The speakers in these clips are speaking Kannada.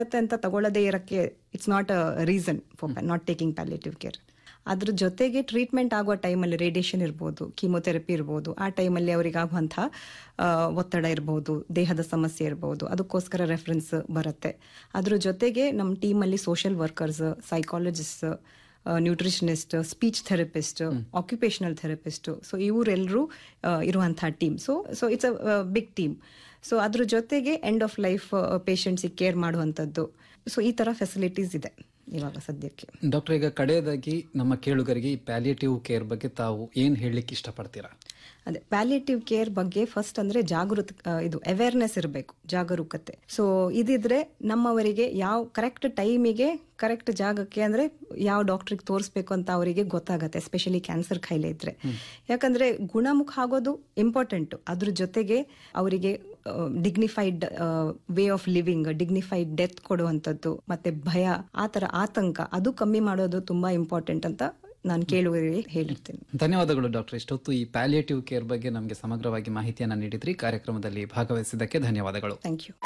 ಮತ್ತೆ ಅಂತ ತಗೊಳ್ಳದೇ ಇರಕ್ಕೆ it's not a reason for not taking palliative care ಅದ್ರ ಜೊತೆಗೆ ಟ್ರೀಟ್ಮೆಂಟ್ ಆಗುವ ಟೈಮಲ್ಲಿ ರೇಡಿಯೇಷನ್ ಇರ್ಬೋದು ಕೀಮೊಥೆರಪಿ ಇರ್ಬೋದು ಆ ಟೈಮಲ್ಲಿ ಅವರಿಗೆ ಆಗುವಂತಹ ಆ, ಒತ್ತಡ ಇರ್ಬೋದು ದೇಹದ ಸಮಸ್ಯೆ ಇರ್ಬೋದು ಅದಕ್ಕೋಸ್ಕರ ರೆಫರೆನ್ಸ್ ಬರುತ್ತೆ ಅದ್ರ ಜೊತೆಗೆ ನಮ್ಮ ಟೀಮಲ್ಲಿ social workers psychologist nutritionist speech therapist occupational therapist so ಇವರೆಲ್ಲರೂ ಇರುವಂತಹ team so so it's a big team so ಅದ್ರ ಜೊತೆಗೆ ಎಂಡ್ ಆಫ್ ಲೈಫ್ ಪೇಷಂಟ್ಸಿಗೆ ಕೇರ್ ಮಾಡುವಂಥದ್ದು ಸೊ ಈ ತರ ಫೆಸಿಲಿಟೀಸ್ ಇದೆ ಇವಾಗ ಸದ್ಯಕ್ಕೆ ಡಾಕ್ಟರ್ ಈಗ ಕಡೆಯದಾಗಿ ನಮ್ಮ ಕೇಳುಗರಿಗೆ ಈ ಪ್ಯಾಲಿಯೇಟಿವ್ ಕೇರ್ ಬಗ್ಗೆ ತಾವು ಏನ್ ಹೇಳಲಿಕ್ಕೆ ಇಷ್ಟಪಡ್ತೀರಾ ಅದೇ ಪ್ಯಾಲಿಯೇಟಿವ್ ಕೇರ್ ಬಗ್ಗೆ ಫಸ್ಟ್ ಅಂದ್ರೆ ಜಾಗೃತ ಆ, ಇದು ಅವೇರ್ನೆಸ್ ಇರಬೇಕು ಜಾಗರೂಕತೆ ಸೊ ಇದಿದ್ರೆ ನಮ್ಮವರಿಗೆ ಯಾವ ಕರೆಕ್ಟ್ ಟೈಮಿಗೆ ಕರೆಕ್ಟ್ ಜಾಗಕ್ಕೆ ಅಂದ್ರೆ ಯಾವ ಡಾಕ್ಟ್ರಿಗೆ ತೋರಿಸ್ಬೇಕು ಅಂತ ಅವರಿಗೆ ಗೊತ್ತಾಗತ್ತೆ ಎಸ್ಪೆಷಲಿ ಕ್ಯಾನ್ಸರ್ ಕಾಯಿಲೆ ಇದ್ರೆ ಯಾಕಂದ್ರೆ ಗುಣಮುಖ ಆಗೋದು ಇಂಪಾರ್ಟೆಂಟ್ ಅದ್ರ ಜೊತೆಗೆ ಅವರಿಗೆ dignified way of living dignified death ಕೊಡುವಂಥದ್ದು ಮತ್ತೆ ಭಯ ಆ ತರ ಆತಂಕ ಅದು ಕಮ್ಮಿ ಮಾಡೋದು ತುಂಬಾ ಇಂಪಾರ್ಟೆಂಟ್ ಅಂತ ನಾನು ಕೇಳುವರಿಗೆ ಹೇಳಿರ್ತೀನಿ ಧನ್ಯವಾದಗಳು ಡಾಕ್ಟರ್ ಇಷ್ಟೊತ್ತು ಈ ಪ್ಯಾಲಿಯೇಟಿವ್ ಕೇರ್ ಬಗ್ಗೆ ನಮಗೆ ಸಮಗ್ರವಾಗಿ ಮಾಹಿತಿಯನ್ನ ನೀಡಿದ್ರಿ ಕಾರ್ಯಕ್ರಮದಲ್ಲಿ ಭಾಗವಹಿಸಿದ್ದಕ್ಕೆ ಧನ್ಯವಾದಗಳು ಥ್ಯಾಂಕ್ ಯು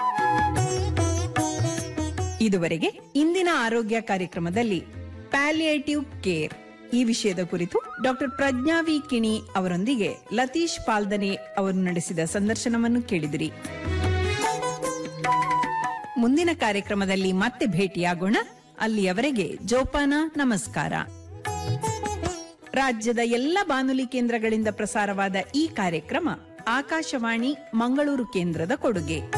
ಇದುವರೆಗೆ ಇಂದಿನ ಆರೋಗ್ಯ ಕಾರ್ಯಕ್ರಮದಲ್ಲಿ ಪ್ಯಾಲಿಯೇಟಿವ್ ಕೇರ್ ಈ ವಿಷಯದ ಕುರಿತು ಡಾಕ್ಟರ್ ಪ್ರಜ್ಞಾ ವಿ ಕಿಣಿ ಅವರೊಂದಿಗೆ ಲತೀಶ್ ಪಾಲ್ದನೆ ಅವರು ನಡೆಸಿದ ಸಂದರ್ಶನವನ್ನು ಕೇಳಿದಿರಿ ಮುಂದಿನ ಕಾರ್ಯಕ್ರಮದಲ್ಲಿ ಮತ್ತೆ ಭೇಟಿಯಾಗೋಣ ಅಲ್ಲಿಯವರೆಗೆ ಜೋಪಾನ ನಮಸ್ಕಾರ ರಾಜ್ಯದ ಎಲ್ಲ ಬಾನುಲಿ ಕೇಂದ್ರಗಳಿಂದ ಪ್ರಸಾರವಾದ ಈ ಕಾರ್ಯಕ್ರಮ ಆಕಾಶವಾಣಿ ಮಂಗಳೂರು ಕೇಂದ್ರದ ಕೊಡುಗೆ